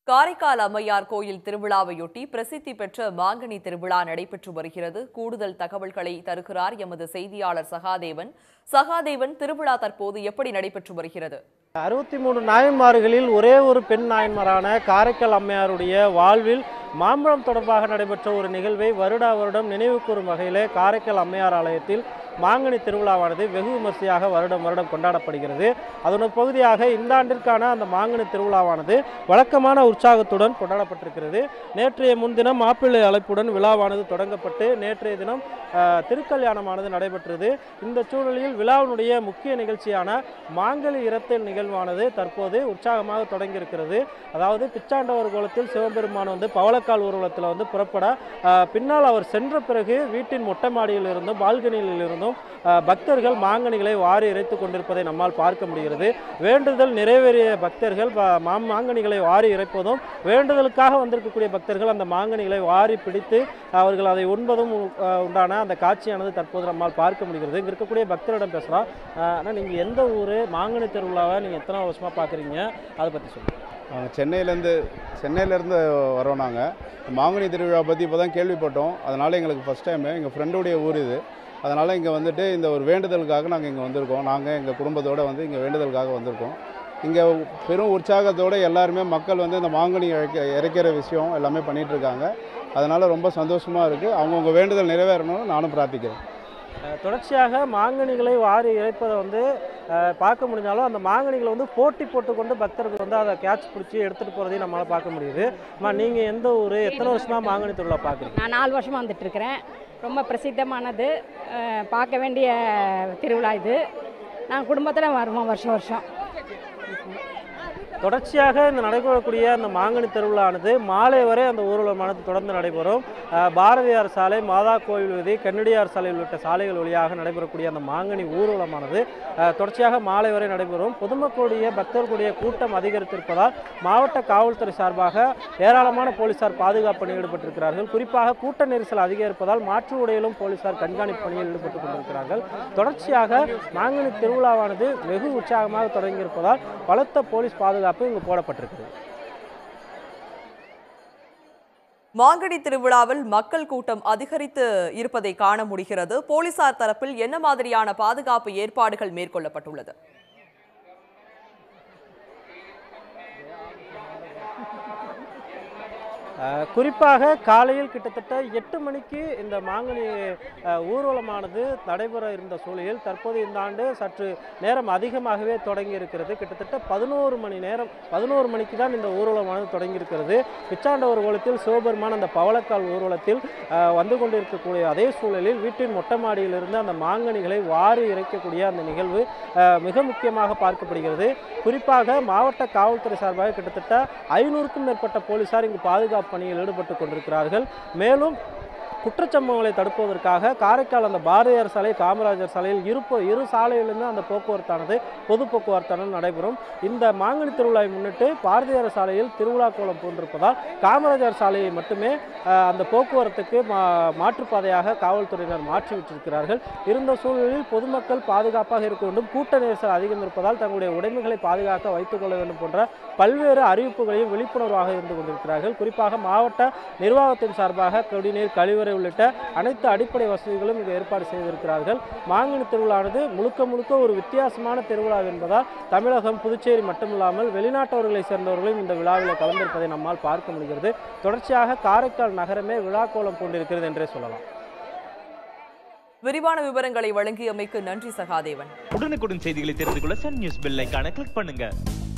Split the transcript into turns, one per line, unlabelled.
காரைக்கால் அம்மையார் கோயில் திருவிழாவையொட்டி பிரசித்தி பெற்ற மாங்கனி திருவிழா நடைபெற்று வருகிறது கூடுதல் தகவல்களை தருகிறார் எமது செய்தியாளர் சகாதேவன் சகாதேவன் திருவிழா தற்போது எப்படி நடைபெற்று வருகிறது
அறுபத்தி மூணு நாயன்மார்களில் ஒரே ஒரு பெண் நாயன்மாரான காரைக்கால் அம்மையாருடைய வாழ்வில் மாம்பழம் தொடர்பாக நடைபெற்ற ஒரு நிகழ்வை வருடா வருடம் நினைவு கூறும் வகையிலே காரைக்கால் அம்மையார் ஆலயத்தில் மாங்கனி திருவிழாவானது வெகு விமர்சையாக வருடம் வருடம் கொண்டாடப்படுகிறது அதன் ஒரு பகுதியாக இந்த ஆண்டிற்கான அந்த மாங்கனி திருவிழாவானது வழக்கமான உற்சாகத்துடன் கொண்டாடப்பட்டிருக்கிறது நேற்றைய முன்தினம் மாப்பிள்ளை அழைப்புடன் விழாவானது தொடங்கப்பட்டு நேற்றைய தினம் அஹ், திருக்கல்யாணமானது நடைபெற்றது இந்த சூழலில் விழாவினுடைய முக்கிய நிகழ்ச்சியான மாங்கலி இரத்தல் நிகழ்வானது தற்போது உற்சாகமாக தொடங்கியிருக்கிறது அதாவது பிச்சாண்டவர் கோலத்தில் சிவபெருமான் வந்து பவளக்கால் ஊர்வலத்தில் வந்து புறப்பட அஹ், பின்னால் அவர் சென்ற பிறகு வீட்டின் மொட்டை மாடியில் இருந்தும் பால்கனியில் இருந்தும் அஹ், பக்தர்கள் மாங்கனிகளை வாரி இறைத்துக் கொண்டிருப்பதை நம்மால் பார்க்க முடிகிறது வேண்டுதல் நிறைவேறிய பக்தர்கள் ப- மா- மாங்கனிகளை வாரி இறைப்பதும் வேண்டுதலுக்காக வந்திருக்கக்கூடிய பக்தர்கள் அந்த மாங்கனிகளை வாரி பிடித்து அவர்கள் அதை உண்பதும் அஹ், உண்டான அந்த காட்சியானது தற்போது நம்மால் பார்க்க முடிகிறது இங்கே இருக்கக்கூடிய பக்தரிடம் பேசலாம் ஆனால் நீங்கள் எந்த ஊர் மாங்கனி திருவிழாவை நீங்கள் எத்தனை வருஷமாக பார்க்குறீங்க அதை பற்றி சொல்லுங்கள்
நாங்கள் சென்னையிலேருந்து சென்னையிலேருந்து வரோம் நாங்கள் மாங்கனி திருவிழா பற்றி இப்போ தான் கேள்விப்பட்டோம் அதனால் எங்களுக்கு ஃபஸ்ட் டைமு எங்கள் ஃப்ரெண்டுடைய ஊர் இது அதனால் இங்கே வந்துட்டு இந்த ஒரு வேண்டுதலுக்காக நாங்கள் இங்கே வந்திருக்கோம் நாங்கள் எங்கள் குடும்பத்தோடு வந்து இங்கே வேண்டுதலுக்காக வந்திருக்கோம் இங்கே பெரும் உற்சாகத்தோடு எல்லாருமே மக்கள் வந்து இந்த மாங்கனி இறைக்க இறைக்கிற விஷயம் எல்லாமே பண்ணிகிட்டு இருக்காங்க அதனால் ரொம்ப சந்தோஷமாக இருக்குது அவங்கவுங்க வேண்டுதல் நிறைவேறணும்னு நானும் பிரார்த்திக்கிறேன்
அஹ் தொடர்ச்சியாக மாங்கனிகளை வாரி இறைப்பதை வந்து அஹ், பார்க்க முடிஞ்சாலும் அந்த மாங்கனிகளை வந்து போட்டி போட்டுக்கொண்டு பக்தர்கள் வந்து அதை கேட்ச் பிடிச்சி எடுத்துகிட்டு போகிறதையும் நம்மளால் பார்க்க முடியுது அம்மா நீங்கள் எந்த ஊர் எத்தனை வருஷமாக மாங்கனி திருவிழா பார்க்குறீங்க
நான் நாலு வருஷமாக வந்துட்டு இருக்கிறேன் ரொம்ப பிரசித்தமானது அஹ், பார்க்க வேண்டிய திருவிழா இது நான் குடும்பத்தில் வருவோம் வருஷம் வருஷம்
தொடர்ச்சியாக இந்த நடைபெறக்கூடிய அந்த மாங்கனி திருவிழானது மாலை வரை அந்த ஊர்வலமானது தொடர்ந்து நடைபெறும் அஹ், பாரதியார் சாலை மாதா கோயில் வீதி கன்னடியார் சாலை உள்ளிட்ட சாலைகள் வழியாக நடைபெறக்கூடிய அந்த மாங்கனி ஊர்வலமானது அஹ், தொடர்ச்சியாக மாலை வரை நடைபெறும் பொதுமக்களுடைய பக்தர்களுடைய கூட்டம் அதிகரித்திருப்பதால் மாவட்ட காவல்துறை சார்பாக ஏராளமான போலீசார் பாதுகாப்பு பணியில் ஈடுபட்டிருக்கிறார்கள் குறிப்பாக கூட்ட நெரிசல் அதிகரிப்பதால் மாற்று உடையிலும் போலீசார் கண்காணிப்பு பணியில் ஈடுபட்டுக் கொண்டிருக்கிறார்கள் தொடர்ச்சியாக மாங்கனி திருவிழாவானது வெகு உற்சாகமாக தொடங்கியிருப்பதால் பலத்த போலீஸ் பாதுகாப்பு இங்கு போடப்பட்டிருக்கிறது
மாங்கனி திருவிழாவில் மக்கள் கூட்டம் அதிகரித்து இருப்பதை காண முடிகிறது போலீசார் தரப்பில் என்ன மாதிரியான பாதுகாப்பு ஏற்பாடுகள் மேற்கொள்ளப்பட்டுள்ளது
அஹ், குறிப்பாக காலையில் கிட்டத்தட்ட எட்டு மணிக்கு இந்த மாங்கனி அஹ், ஊர்வலமானது நடைபெற இருந்த சூழலில் தற்போது இந்த ஆண்டு சற்று நேரம் அதிகமாகவே தொடங்கி இருக்கிறது கிட்டத்தட்ட பதினோரு மணி நேரம் பதினோரு மணிக்கு தான் இந்த ஊர்வலமானது தொடங்கி இருக்கிறது பிச்சாண்டவர் கோலத்தில் சிவபெருமான் அந்த பவளக்கால் ஊர்வலத்தில் அஹ், வந்து கொண்டிருக்கக்கூடிய அதே சூழலில் வீட்டின் மொட்டை மாடியிலிருந்து அந்த மாங்கனிகளை வாரி இறைக்கக்கூடிய அந்த நிகழ்வு அஹ், மிக முக்கியமாக பார்க்கப்படுகிறது குறிப்பாக மாவட்ட காவல்துறை சார்பாக கிட்டத்தட்ட ஐநூறுக்கும் மேற்பட்ட போலீசார் இங்கு பாதுகாப்பு பணியில் ஈடுபட்டு கொண்டிருக்கிறார்கள் மேலும் குற்றச்சம்பவங்களை தடுப்பதற்காக காரைக்கால் அந்த பாரதியார் சாலை காமராஜர் சாலையில் இரு போ- இரு சாலையிலிருந்து அந்த போக்குவரத்தானது பொது போக்குவரத்தானது நடைபெறும் இந்த மாங்கனி திருவிழாவை முன்னிட்டு பாரதியார் சாலையில் திருவிழா கோலம் போன்றிருப்பதால் காமராஜர் சாலையை மட்டுமே அஹ், அந்த போக்குவரத்துக்கு மா மாற்றுப்பாதையாக காவல்துறையினர் மாற்றி விட்டிருக்கிறார்கள் இருந்த சூழலில் பொதுமக்கள் பாதுகாப்பாக இருக்க வேண்டும் கூட்ட நெரிசல் அதிகம் இருப்பதால் தங்களுடைய உடைமைகளை பாதுகாக்க வைத்துக் கொள்ள வேண்டும் போன்ற பல்வேறு அறிவிப்புகளையும் விழிப்புணர்வாக இருந்து கொண்டிருக்கிறார்கள் குறிப்பாக மாவட்ட நிர்வாகத்தின் சார்பாக குடிநீர் கழிவறை உள்ளிட்ட அனைத்து அடிப்படை வசதிகளும் இங்கு ஏற்பாடு செய்திருக்கிறார்கள் மாங்கனி திருவிழானது முழுக்க முழுக்க ஒரு வித்தியாசமான திருவிழா என்பதால் தமிழகம் புதுச்சேரி மட்டுமில்லாமல் வெளிநாட்டவர்களை சேர்ந்தவர்களும் இந்த விழாவில் கலந்திருப்பதை நம்மால் பார்க்க முடிகிறது தொடர்ச்சியாக காரைக்கால் நகரமே விழா கோலம் கொண்டிருக்கிறது என்றே சொல்லலாம்
விரிவான விவரங்களை வழங்கியமைக்கு நன்றி சகாதேவன்
உடனுக்குடன் செய்திகளை தெரிந்து கொள்ள சன் நியூஸ் பெல் ஐகானை கிளிக் பண்ணுங்க